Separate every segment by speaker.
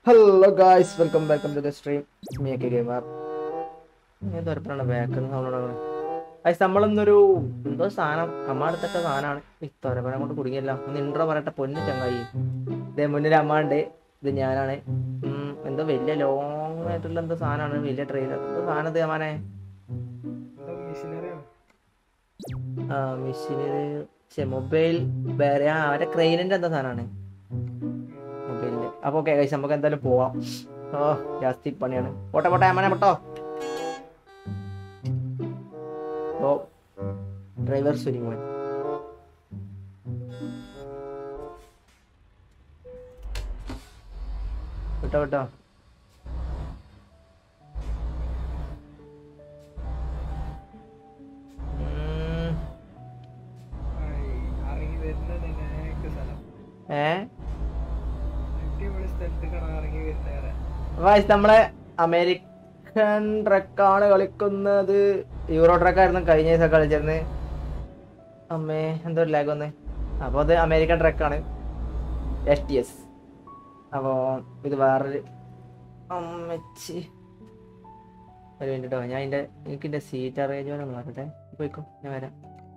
Speaker 1: Hello guys welcome welcome to the stream മിയക്കെ gamer ഏത് വരപ്പാണ് ബാക്കിൽ ഗൈസ് നമ്മളിന്നൊരു എന്തോ സാധനം അമ്മ അടുത്തിട്ട സാധനമാണ് ഇത്തോരപ്പനെ കൊണ്ട് കുടുങ്ങിയല്ല ഒന്ന് ഇൻട്രോ പറയട്ടെ പൊന്നു ചങ്ങായി ഇതേ മുന്നിൽ അമ്മ ഉണ്ട് ഇത് ഞാനാണ് ഉം, എന്തോ വലിയ ലോങ് ആയിട്ടുള്ള എന്തോ സാധനമാണ് വലിയ ട്രെയിലർ എന്തോ സാധനം ഇത് അമ്മാനെ
Speaker 2: മിഷനറിയാണ്
Speaker 1: ആ മെഷീനിൽ മൊബൈൽ വേറെ ആ അവരെ ക്രെയിനിന്റെ എന്താ സാധനമാണ് മൊബൈലിന്റെ അപ്പൊ ഓക്കെ കഴിച്ച് നമുക്ക് എന്തായാലും പോവാം ഓ ജാസ്തി പണിയാണ് പോട്ടെ പോട്ടെ അമ്മനെ പോട്ടോ ഓ ഡ്രൈവർ സുനിമോൻ വിട്ടോ വിട്ടോ ഉം.
Speaker 2: ഇറങ്ങി വരുന്നത് നേക്ക് സ്ഥലം
Speaker 1: ഏ
Speaker 2: അടിപൊളി സ്ഥലത്തേക്കാണ് ഇറങ്ങി വരുന്നത്
Speaker 1: ഗായ്സ് നമ്മളെ അമേരിക്കൻ ട്രക്കാണ് കളിക്കുന്നത് യൂറോ ട്രക്കായിരുന്നു കഴിഞ്ഞ ദിവസം കളിച്ചിരുന്നത് അമ്മേ എന്തോ ഒരു ലാഗ് വന്നേ അപ്പോൾ അത് അമേരിക്കൻ ട്രക്കാണ് എസ് ടി എസ് അപ്പോൾ ഇത് വേറൊരു അമ്മച്ചി ഒരു മിനിറ്റ് കേട്ടോ ഞാൻ എൻ്റെ എനിക്ക് എൻ്റെ സീറ്റ് അറേഞ്ച്മെന്റ് ഒന്ന് മാറട്ടെ പോയിക്കോ ഞാൻ വരാം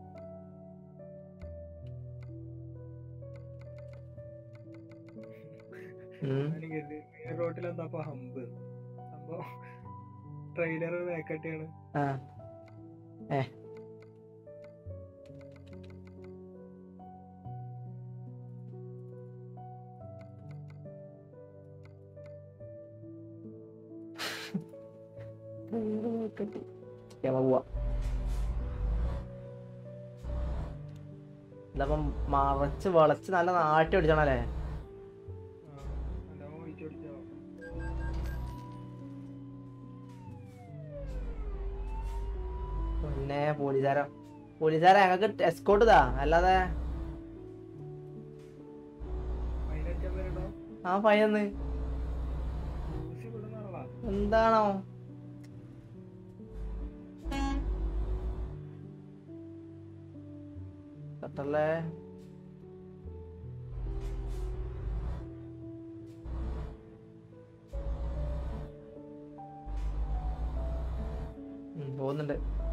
Speaker 1: ഉം.
Speaker 2: റോട്ടിൽ എന്താ അപ്പൊ ഹമ്പ് സംഭവം ട്രെയിലർ വേക്കട്ടിയാണ്
Speaker 1: ആ ഏ പോവാ ഇതപ്പം മറച്ച് വളച്ച് നല്ല നാട്ടി അടിച്ചണല്ലേ
Speaker 2: നല്ലോണം ഒഴിച്ചു കൊടുത്തോ
Speaker 1: പിന്നെ പോലീസുകാരോ പോലീസുകാരെ ഞങ്ങൾക്ക് എസ്കോട്ട് ഇതാ അല്ലാതെ
Speaker 2: അതിനടിച്ചാൻ വരണ്ടോ
Speaker 1: ആ പയ്യന്ന്
Speaker 2: ഊസി കൊടുന്നാണല്ലോ
Speaker 1: എന്താണോ കട്ടല്ലേ ഉം, പോകുന്നുണ്ട്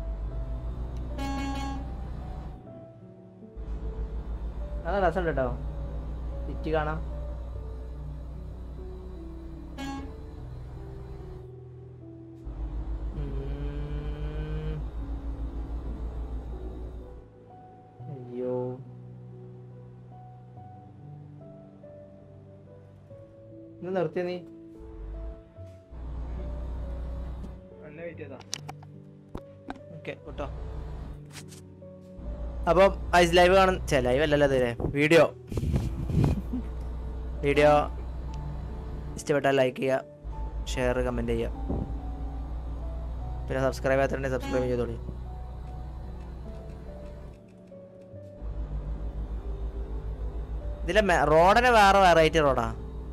Speaker 1: നല്ല രസമുണ്ട് കേട്ടോ സിറ്റി കാണാം ഉം. അയ്യോ ഇന്ന് നിർത്തിയ നീ
Speaker 2: നല്ല വെയിറ്റ് ചെയ്താ
Speaker 1: ഓക്കെ കേട്ടോ അപ്പം ഐസ് ലൈവ് കാണും ചേ ലൈവ് അല്ലല്ലോ അതിലെ വീഡിയോ വീഡിയോ ഇഷ്ടപ്പെട്ടാൽ ലൈക്ക് ചെയ്യുക ഷെയർ കമൻറ്റ് ചെയ്യുക പിന്നെ സബ്സ്ക്രൈബ് ചെയ്യാത്തുണ്ടെങ്കിൽ സബ്സ്ക്രൈബ് ചെയ്തോളി ഇതിലെ റോഡിന് വേറെ വെറൈറ്റി റോഡാ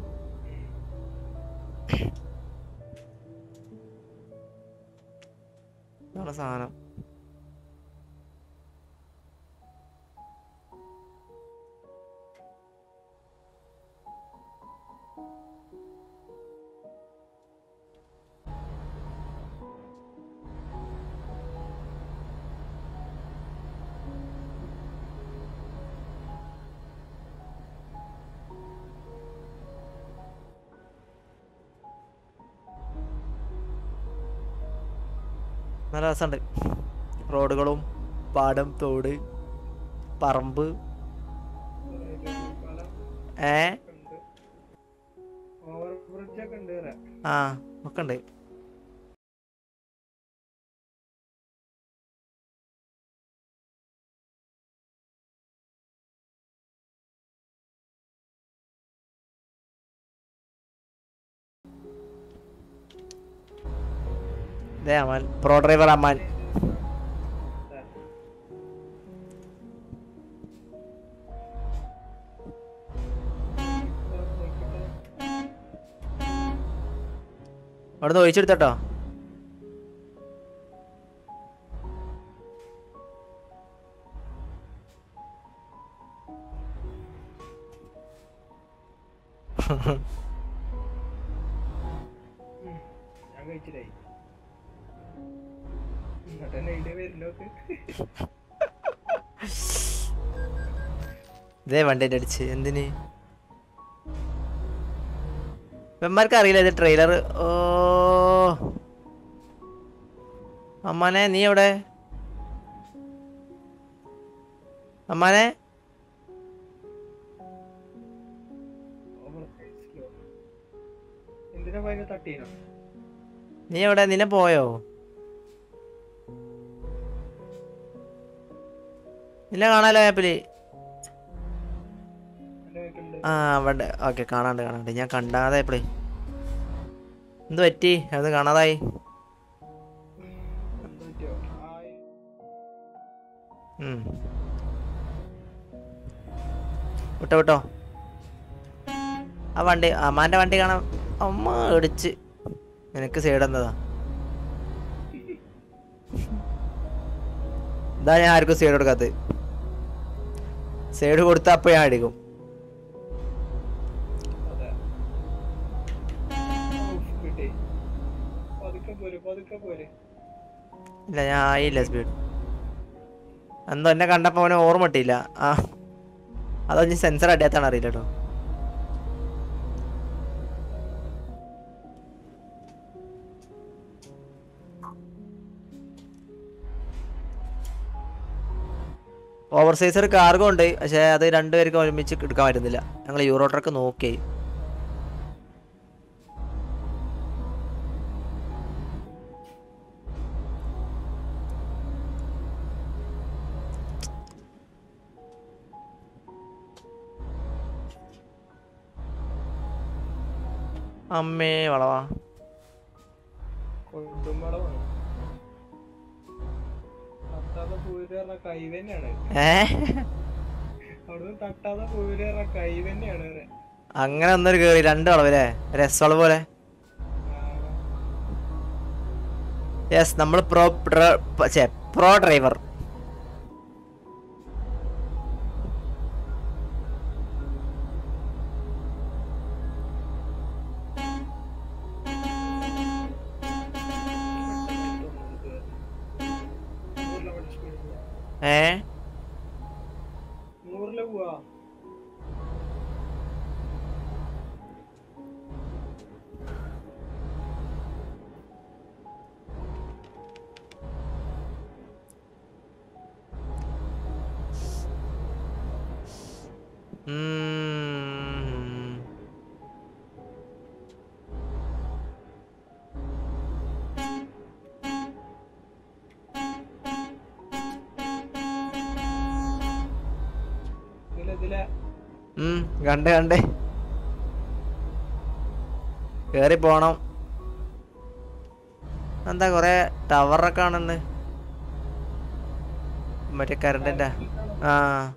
Speaker 1: ഇതാണ് സാധനം നല്ല രസമുണ്ട് റോഡുകളും പാടം തോട് പറമ്പ് ഏ
Speaker 2: ഓവർ ബ്രിഡ്ജ് ഒക്കെ ഉണ്ട് വരെ
Speaker 1: ആ ഒക്കെ ഉണ്ട് ഇതേ അമാൻ പ്രോ ഡ്രൈവർ അമ്മാൻ അവിടുന്ന് ഒഴിച്ചെടുത്തട്ടോ
Speaker 2: കഴിച്ചിലായി എന്നിട്ട് തന്നെ ഇതിന്റെ വരുന്നോക്ക്
Speaker 1: ഇതേ വണ്ടിന്റെ അടിച്ച് എന്തിന് ഇവന്മാർക്ക് അറിയില്ല ഇത് ട്രെയിലർ ഓ അമ്മാനെ നീ എവിടെ അമ്മാനെ
Speaker 2: ഓവർ സ്ലോ എന്തിനാ ഭയങ്കര തട്ടീനോ
Speaker 1: നീ എവിടെ നിന്നെ പോയോ നിന്നെ കാണാലോ ആപ്പില്
Speaker 2: എന്റെ വീട്ടിലുണ്ട്
Speaker 1: ആ അവിടെ ഓക്കെ കാണാണ്ട് കാണാണ്ട് ഞാൻ കണ്ടാതെ എപ്പോഴേ എന്ത് പറ്റി അത് കാണാതായി
Speaker 2: എന്താ പറ്റിയോ ആയി
Speaker 1: ഉം. വിട്ടോ വിട്ടോ ആ വണ്ടി അമ്മാന്റെ വണ്ടി കാണാൻ അമ്മ ഇടിച്ച് നിനക്ക് സൈഡ് എന്നതാ ഇതാ ഞാൻ ആർക്കും സൈഡ് കൊടുക്കാത്തത് സൈഡ് കൊടുത്ത അപ്പൊ ഞാൻ അടിക്കും
Speaker 2: അതെ ഊഫ്, കിട്ടി പതുക്കെ പോര് പതുക്കെ പോര്
Speaker 1: ഇല്ല ഞാൻ ആയില്ല സ്പീഡ് എന്തോ എന്നെ കണ്ടപ്പോ അവനെ ഓർമ്മ കിട്ടിയില്ല ആ അതോ ഇനി സെൻസർ അടിയാത്താണ് അറിയില്ല കേട്ടോ ഓവർ സൈസ് ഒരു കാർഗോ ഉണ്ട് പക്ഷേ അത് രണ്ടുപേർക്ക് ഒരുമിച്ച് എടുക്കാൻ പറ്റുന്നില്ല ഞങ്ങൾ യൂറോ ട്രക്ക് നോക്കി അമ്മേ വളവാ
Speaker 2: കൊടുമ്പളമാണ് തട്ടാതെ പൂര് പറഞ്ഞ കൈ തന്നെയാണ്
Speaker 1: ഏ
Speaker 2: അവിടുന്ന് തട്ടാതെ പൂര് പറഞ്ഞ കൈ തന്നെയാണ് പറയാ.
Speaker 1: അങ്ങനെ ഒന്നൊരു കേറി രണ്ട് വളവല്ലേ രസമുള്ള പോലെ
Speaker 2: ആ,
Speaker 1: യെസ് നമ്മൾ പ്രോ പ്രോ ഡ്രൈവർ
Speaker 2: നൂറിലെ വണ്ടി speed പോവാ.
Speaker 1: ഏ
Speaker 2: നൂറില് പോവാ
Speaker 1: ഉം.
Speaker 2: ഇതിലെ ഇതിലെ
Speaker 1: ഉം, കണ്ട് കണ്ട് കേറി പോണം എന്താ കൊറേ ടവറൊക്കെ കാണുന്നുണ്ട് മറ്റേ കറണ്ടിന്റെ ആ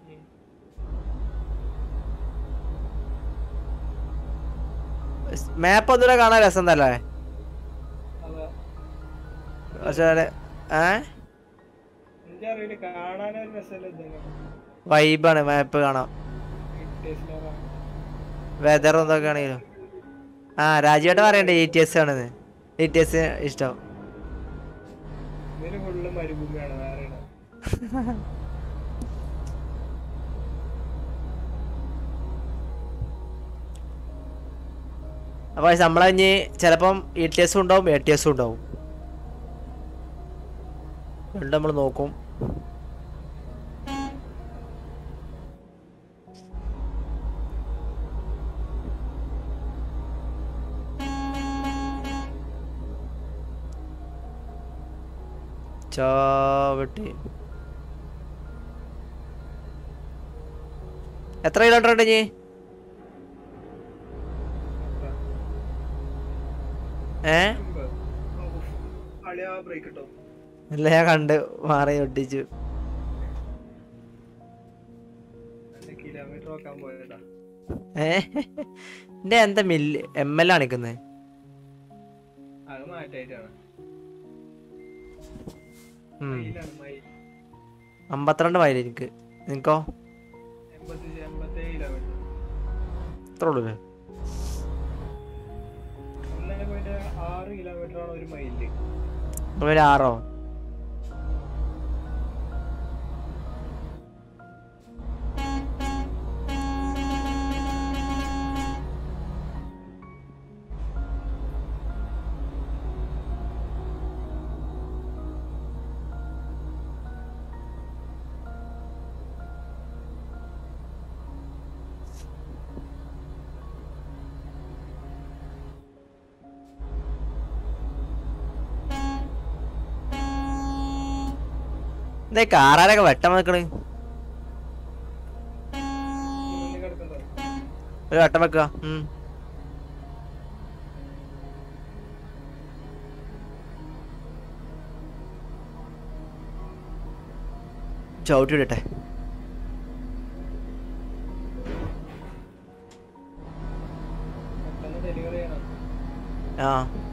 Speaker 1: മാപ്പ് ഒന്നുകൂടെ കാണാൻ രസം തന്നെ
Speaker 2: അതെ
Speaker 1: പക്ഷേ അവിടെ- ഏ
Speaker 2: എന്റെ അറിവില് കാണാനൊരു രസമല്ല ഇതന്നെ
Speaker 1: വൈബാണ് മാപ്പ് കാണാം
Speaker 2: ഇട്ടേസിലാണ്
Speaker 1: വെതർ എന്തൊക്കെ ആണെങ്കിലും ആ രാജുവേട്ടൻ പറയണ്ടേ ഇ ടി എസ് ആണെന്ന് ഇ ടി എസ് ഇഷ്ടം
Speaker 2: ഇതിന് ഫുള്ള് മരുഭൂമിയാണ് വേറെ
Speaker 1: അപ്പോൾ നമ്മളെ ഇനി ചിലപ്പം ഇ ടി എസും ഉണ്ടാവും എ ടി എസും ഉണ്ടാവും രണ്ടും നമ്മൾ നോക്കും ചാവട്ടി എത്ര കിലോമീറ്റർ ഉണ്ട് ഇനി ഏ
Speaker 2: അളിയാ ബ്രേക്ക് കിട്ടോ
Speaker 1: ഇല്ല ഞാൻ കണ്ട് മാറി ഒട്ടിച്ചു
Speaker 2: രണ്ട് കിലോമീറ്റർ നോക്കാൻ പോയതാ
Speaker 1: ഏ എന്റെ എന്താ മില്ല് എം എൽ കാണിക്കുന്നത്
Speaker 2: അത് മാറ്റായിട്ടാണ് മയിലാണ് മയിൽ
Speaker 1: അമ്പത്തിരണ്ട് മൈൽ എനിക്ക് നിനക്കോ
Speaker 2: എൺപത്തി എൺപത്തേഴ് കിലോമീറ്റർ
Speaker 1: അത്ര ഉള്ളൂ അല്ലേ
Speaker 2: ഒന്നര പോയിന്റ് ആറ് ആറ് കിലോമീറ്റർ ആണ് ഒരു മൈലില്
Speaker 1: ഒരു ആറോ ഇതേ കാറാരൊക്കെ വെട്ടം വെക്കണ്
Speaker 2: മുന്നിൽ കിടക്കണ്ടോ
Speaker 1: ഒരു വട്ടം വെക്കുക ഉം. ചവിട്ടി വിടട്ടെ
Speaker 2: പെട്ടെന്ന് ഡെലിവറി ചെയ്യണം
Speaker 1: ആ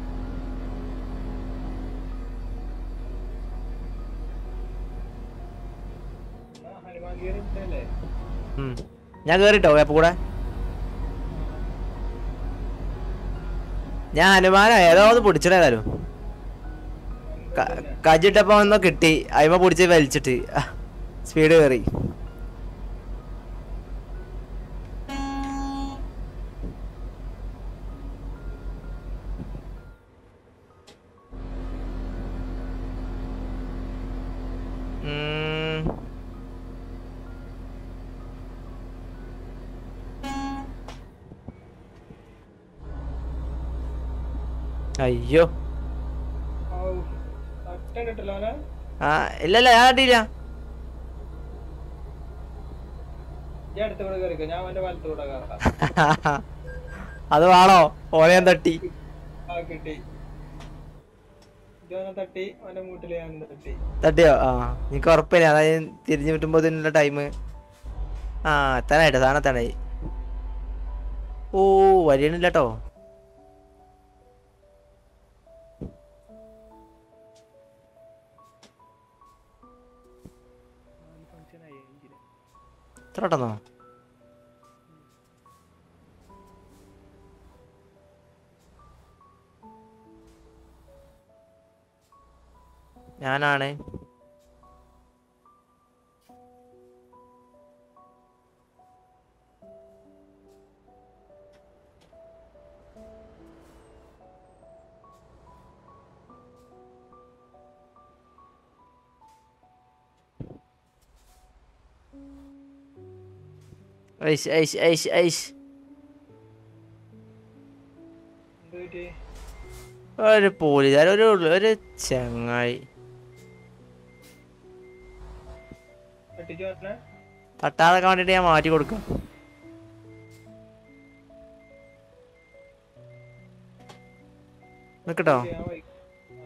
Speaker 2: എന്നാ ഹനുമാൻ ഗിയർ ഇട്ടല്ലേ
Speaker 1: ഉം. ഞാൻ കേറിട്ടോ അപ്പൊ കൂടെ ഞാൻ ഹനുമാന ഏതോ ഒന്ന് പിടിച്ചിട്ടേതായാലും കജിട്ടപ്പോ ഒന്ന് കിട്ടി അയിമ പിടിച്ച് വലിച്ചിട്ട് സ്പീഡ് കയറി ഉം. അയ്യോ
Speaker 2: ഔ, തട്ടണ്ടിട്ടല്ലോ അവനെ
Speaker 1: ആ ഇല്ലല്ല ഞാൻ കണ്ടില്ല
Speaker 2: ഞാൻ അടുത്ത കൂടെ കയറിക്കോ ഞാൻ അവന്റെ വലത്ത് കൂടെ കയറാം
Speaker 1: അത് വേണോ ഓനെ ഞാൻ തട്ടി
Speaker 2: ആ കിട്ടി ഇതവനെ തട്ടി അവന്റെ മൂട്ടില് ഞാൻ തട്ടി
Speaker 1: തട്ടിയോ ആ എനിക്ക് ഉറപ്പില്ല അതായത് തിരിഞ്ഞു പറ്റുമ്പോ ഇതിനുള്ള ടൈം ആ എത്താനായിട്ട് സാധനം എത്താനായി ഓ വരിയണില്ല കേട്ടോ
Speaker 2: ഫംഗ്ഷനായി എഞ്ചിന്
Speaker 1: ഇത്ര പെട്ടെന്നോ ഞാനാണ് ഐഷ് ഐഷ് ഐഷ് ഐഷ്
Speaker 2: എന്ത് പറ്റി
Speaker 1: ഒരു പോലീസുകാർ ഒരു ഒരു ചങ്ങായി
Speaker 2: തട്ടിച്ചു അവനെ
Speaker 1: തട്ടാതൊക്കെ വേണ്ടിട്ട് ഞാൻ മാറ്റി കൊടുക്കാം നിക്കട്ടോ
Speaker 2: ഞാൻ വൈ- ആ.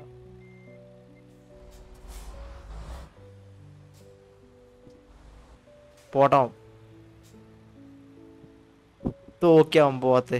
Speaker 1: പോട്ടോ തോക്കിയാവും പോവാത്തെ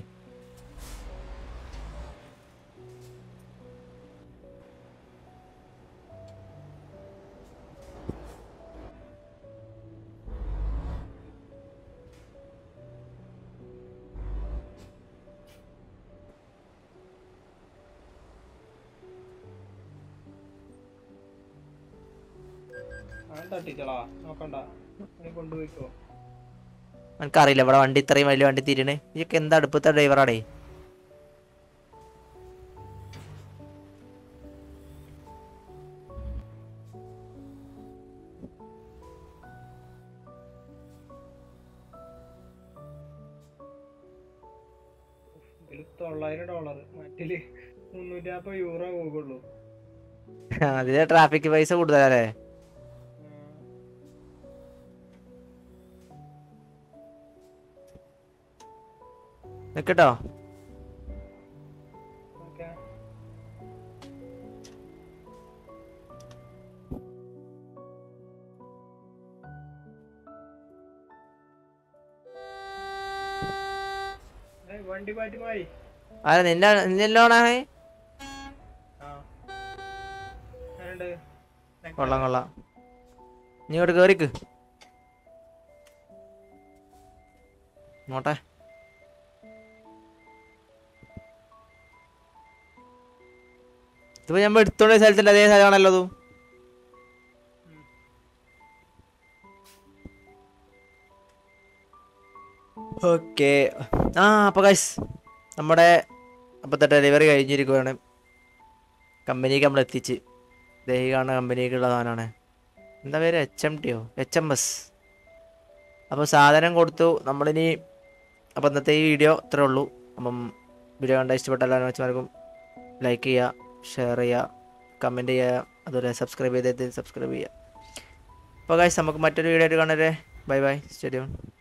Speaker 2: അവൻ തട്ടിച്ചളാ നോക്കണ്ട അവനെ കൊണ്ടുപോയിക്കോ
Speaker 1: എനിക്കറിയില്ല ഇവിടെ വണ്ടി ഇത്രയും വലിയ വണ്ടി തിരിയണ് ഇതൊക്കെ എന്താ അടുപ്പത്തെ ഡ്രൈവറാടേ
Speaker 2: ഇതില് തൊള്ളായിരം ഡോളർ മറ്റില് മുന്നൂറ്റി നാപ്പത് യൂറോ പോകുള്ളൂ
Speaker 1: അതിലെ ട്രാഫിക് പൈസ കൂടുതലല്ലേ നിക്കട്ടോ
Speaker 2: ഓക്കെ വണ്ടി മാറ്റി മാറി
Speaker 1: അതെ നിന്റെ നിന്റെ ലോണാണ്
Speaker 2: ആ ഞാനുണ്ട്
Speaker 1: കൊള്ളാം കൊള്ളാം നീ ഇങ്ങോട്ട് കേറിക്ക് നോട്ടെ ഇതിപ്പോൾ നമ്മൾ എടുത്തോണ്ട സ്ഥലത്തിൻ്റെ അതേ സ്ഥലമാണല്ലോ അതും ഓക്കെ ആ അപ്പോൾ ഗൈസ് നമ്മുടെ അപ്പോഴത്തെ ഡെലിവറി കഴിഞ്ഞിരിക്കുകയാണ് കമ്പനിക്ക് നമ്മൾ എത്തിച്ച് ദേ ഈ കാണുന്ന കമ്പനിക്കുള്ള സാധനമാണ് എന്താ പേര് എച്ച് എം ടിയോ എച്ച് എം എസ് അപ്പോൾ സാധനം കൊടുത്തു നമ്മളിനി അപ്പോൾ ഇന്നത്തെ ഈ വീഡിയോ ഇത്രേ ഉള്ളൂ അപ്പം വീഡിയോ കണ്ട ഇഷ്ടപ്പെട്ട എല്ലാവരും വെച്ചമാർക്കും ലൈക്ക് ചെയ്യുക ഷെയർ ചെയ്യുക കമൻറ്റ് ചെയ്യുക അതുപോലെ സബ്സ്ക്രൈബ് ചെയ്തത് സബ്സ്ക്രൈബ് ചെയ്യുക അപ്പോൾ ഗൈസ് നമുക്ക് മറ്റൊരു വീഡിയോ ആയിട്ട് കാണരുത് ബൈ ബൈ സ്റ്റേഡിയം